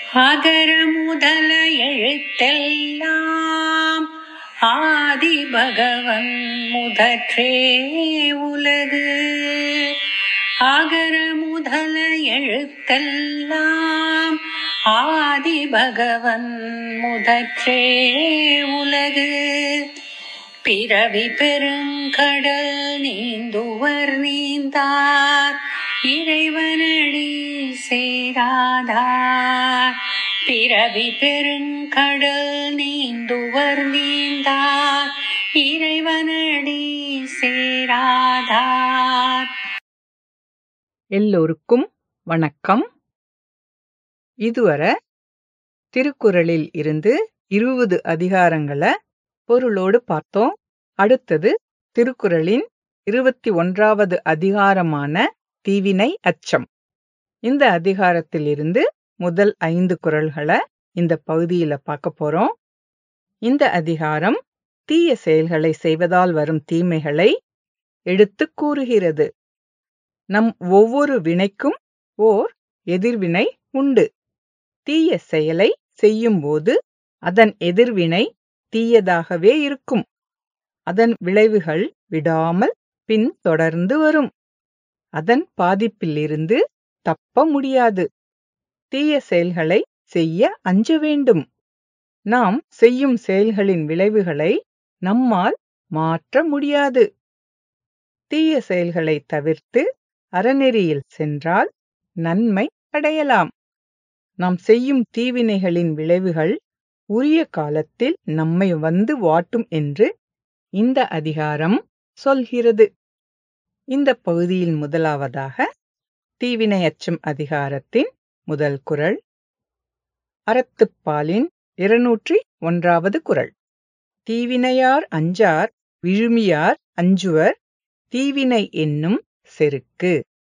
அகர முதல எழுத்தெல்லாம் ஆதி பகவன் முதற்றே உலகு அகர முதல எழுத்தெல்லாம் ஆதி பகவன் முதற்றே உலகு பிறவி பெருங்கடல் நீந்துவர் நீந்தார் இறைவனடி சேராதார் பிறவி பெருங்கடல் நீந்துவர் நீந்தார் இறைவனடி சேராதார் எல்லோருக்கும் வணக்கம் இதுவரை திருக்குறளில் இருந்து இருபது அதிகாரங்களை பொருளோடு பார்த்தோம் அடுத்தது திருக்குறளின் இருபத்தி ஒன்றாவது அதிகாரமான தீவினை அச்சம் இந்த அதிகாரத்திலிருந்து முதல் ஐந்து குறள்களை இந்த பகுதியில பார்க்க போறோம் இந்த அதிகாரம் தீய செயல்களை செய்வதால் வரும் தீமைகளை எடுத்துக் கூறுகிறது நம் ஒவ்வொரு வினைக்கும் ஓர் எதிர்வினை உண்டு தீய செயலை செய்யும்போது அதன் எதிர்வினை தீயதாகவே இருக்கும் அதன் விளைவுகள் விடாமல் பின் தொடர்ந்து வரும் அதன் பாதிப்பிலிருந்து தப்ப முடியாது தீய செயல்களை செய்ய அஞ்ச வேண்டும் நாம் செய்யும் செயல்களின் விளைவுகளை நம்மால் மாற்ற முடியாது தீய செயல்களை தவிர்த்து அறநெறியில் சென்றால் நன்மை அடையலாம் நாம் செய்யும் தீவினைகளின் விளைவுகள் உரிய காலத்தில் நம்மை வந்து வாட்டும் என்று இந்த அதிகாரம் சொல்கிறது இந்த பகுதியில் முதலாவதாக தீவினை அச்சம் அதிகாரத்தின் முதல் குறள் அறத்துப்பாலின் இருநூற்றி ஒன்றாவது குறள் தீவினையார் அஞ்சார் விழுமியார் அஞ்சுவர் தீவினை என்னும் செருக்கு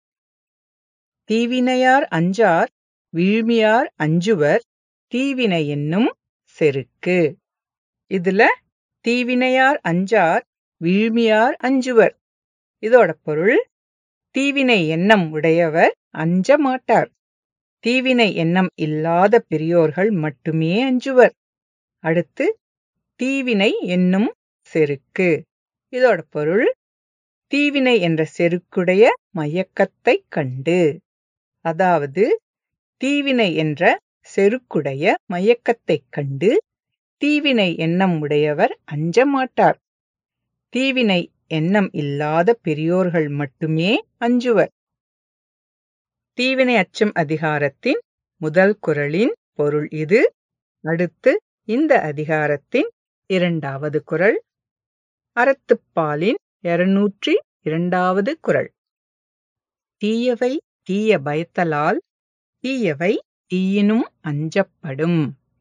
தீவினையார் அஞ்சார் விழுமியார் அஞ்சுவர் தீவினை என்னும் செருக்கு இதுல தீவினையார் அஞ்சார் விழுமியார் அஞ்சுவர் இதோட பொருள் தீவினை எண்ணம் உடையவர் அஞ்ச மாட்டார் தீவினை எண்ணம் இல்லாத பெரியோர்கள் மட்டுமே அஞ்சுவர் அடுத்து தீவினை என்னும் செருக்கு இதோட பொருள் தீவினை என்ற செருக்குடைய மயக்கத்தை கண்டு அதாவது தீவினை என்ற செருக்குடைய மயக்கத்தைக் கண்டு தீவினை எண்ணம் உடையவர் அஞ்ச மாட்டார் தீவினை எண்ணம் இல்லாத பெரியோர்கள் மட்டுமே அஞ்சுவர் தீவினை அச்சம் அதிகாரத்தின் முதல் குறளின் பொருள் இது அடுத்து இந்த அதிகாரத்தின் இரண்டாவது குறள் அறத்துப்பாலின் இருநூற்றி இரண்டாவது குறள் தீயவை தீய பயத்தலால் தீயவை தீயினும் அஞ்சப்படும்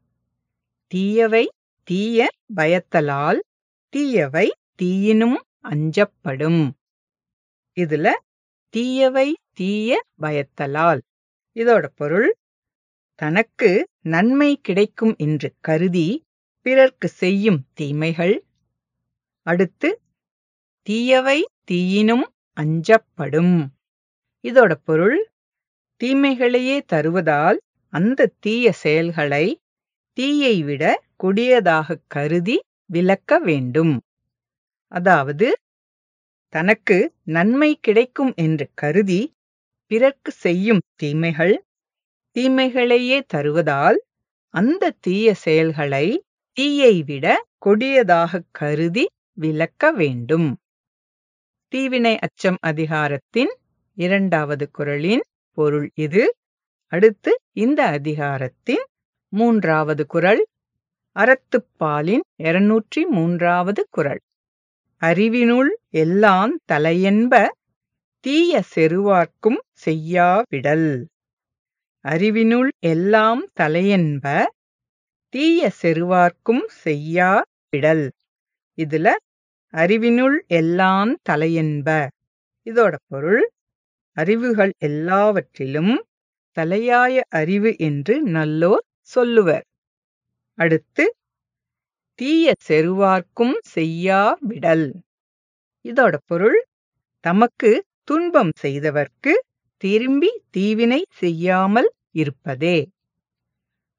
தீயவை தீய பயத்தலால் தீயவை தீயினும் அஞ்சப்படும் இதுல தீயவை தீய பயத்தலால் இதோட பொருள் தனக்கு நன்மை கிடைக்கும் என்று கருதி பிறர்க்கு செய்யும் தீமைகள் அடுத்து தீயவை தீயினும் அஞ்சப்படும் இதோட பொருள் தீமைகளையே தருவதால் அந்த தீய செயல்களை தீயை விட கொடியதாக கருதி விலக்க வேண்டும் அதாவது தனக்கு நன்மை கிடைக்கும் என்று கருதி பிறர்க்கு செய்யும் தீமைகள் தீமைகளையே தருவதால் அந்த தீய செயல்களை தீயை விட கொடியதாக கருதி விலக்க வேண்டும் தீவினை அச்சம் அதிகாரத்தின் இரண்டாவது குறளின் பொருள் இது அடுத்து இந்த அதிகாரத்தின் மூன்றாவது குறள் அறத்துப்பாலின் இருநூற்றி மூன்றாவது குறள் அறிவினுள் எல்லாம் தலையென்ப தீய செருவார்க்கும் செய்யாவிடல் அறிவினுள் எல்லாம் தலையென்ப தீய செருவார்க்கும் செய்யா விடல் இதுல அறிவினுள் எல்லாம் தலையென்ப இதோட பொருள் அறிவுகள் எல்லாவற்றிலும் தலையாய அறிவு என்று நல்லோர் சொல்லுவர் அடுத்து தீய செருவார்க்கும் செய்யா விடல் இதோட பொருள் தமக்கு துன்பம் செய்தவர்க்கு திரும்பி தீவினை செய்யாமல் இருப்பதே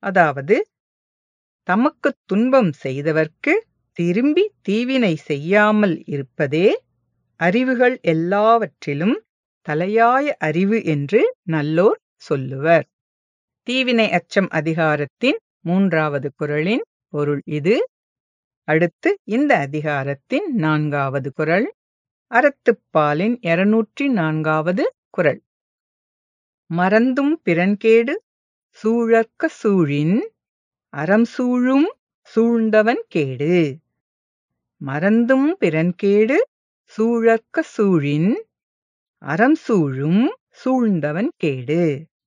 அதாவது தமக்கு துன்பம் செய்தவர்க்கு திரும்பி தீவினை செய்யாமல் இருப்பதே அறிவுகள் எல்லாவற்றிலும் தலையாய அறிவு என்று நல்லோர் சொல்லுவர் தீவினை அச்சம் அதிகாரத்தின் மூன்றாவது குரலின் பொருள் இது அடுத்து இந்த அதிகாரத்தின் நான்காவது குரல் அறத்துப்பாலின் இருநூற்றி நான்காவது குரல் மறந்தும் பிறன்கேடு சூழற்க சூழின் அறம் சூழும் சூழ்ந்தவன் கேடு மறந்தும் பிறன்கேடு சூழற்க சூழின் அறம் சூழும் சூழ்ந்தவன் கேடு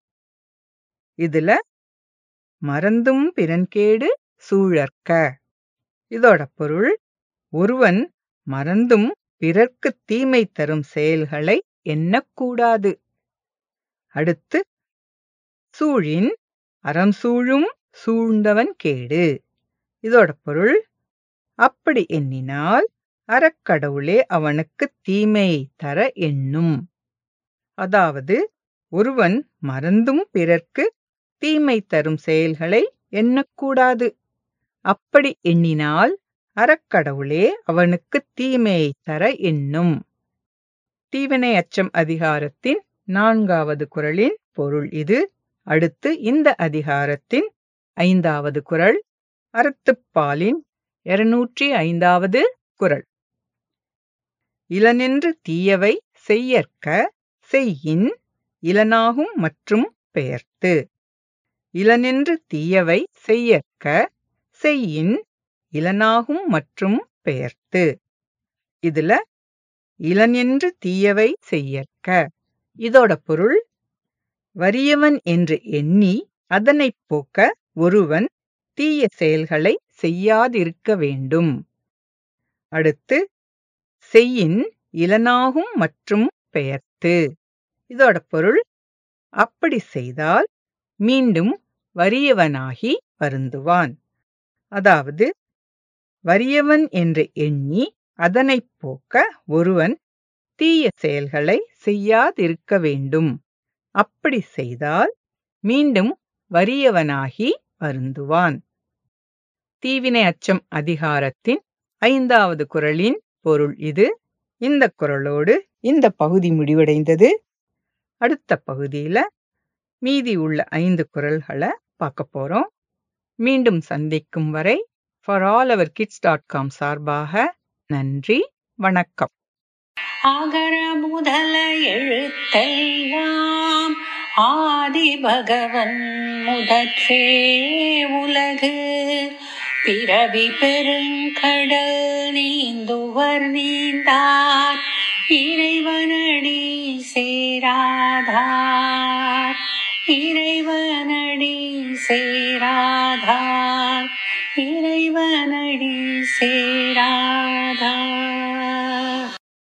இதுல மறந்தும் பிறன்கேடு சூழற்க இதோட பொருள் ஒருவன் மறந்தும் பிறர்க்கு தீமை தரும் செயல்களை எண்ணக்கூடாது அடுத்து சூழின் அறம் சூழும் சூழ்ந்தவன் கேடு இதோட பொருள் அப்படி எண்ணினால் அறக்கடவுளே அவனுக்கு தீமையை தர எண்ணும் அதாவது ஒருவன் மறந்தும் பிறர்க்கு தீமை தரும் செயல்களை எண்ணக்கூடாது அப்படி எண்ணினால் அறக்கடவுளே அவனுக்கு தீமையை தர எண்ணும் தீவினை அச்சம் அதிகாரத்தின் நான்காவது குரலின் பொருள் இது அடுத்து இந்த அதிகாரத்தின் ஐந்தாவது குரல் அறத்துப்பாலின் இருநூற்றி ஐந்தாவது குரல் இளனென்று தீயவை செய்யற்க செய்யின் இளனாகும் மற்றும் பெயர்த்து இளனென்று தீயவை செய்யற்க செய்யின் இளனாகும் மற்றும் பெயர்த்து இதுல இளனென்று தீயவை செய்யற்க இதோட பொருள் வறியவன் என்று எண்ணி அதனைப் போக்க ஒருவன் தீய செயல்களை செய்யாதிருக்க வேண்டும் அடுத்து செய்யின் இளனாகும் மற்றும் பெயர்த்து இதோட பொருள் அப்படி செய்தால் மீண்டும் வறியவனாகி வருந்துவான் அதாவது வறியவன் என்று எண்ணி அதனைப் போக்க ஒருவன் தீய செயல்களை செய்யாதிருக்க வேண்டும் அப்படி செய்தால் மீண்டும் வறியவனாகி வருந்துவான் தீவினை அச்சம் அதிகாரத்தின் ஐந்தாவது குரலின் பொருள் இது இந்த குரலோடு இந்த பகுதி முடிவடைந்தது அடுத்த பகுதியில மீதி உள்ள ஐந்து குரல்களை பார்க்க போறோம் மீண்டும் சந்திக்கும் வரை for all our kids dot com சார்பாக நன்றி வணக்கம் அகர முதல எழுத்தெல்லாம் ஆதி பகவன் முதற்றே உலகு பிறவி பெருங்கடல் நீந்துவர் நீந்தார் இறைவனடி சேராதார் இறைவனடி சேராதார் இறைவனடி சேராதார்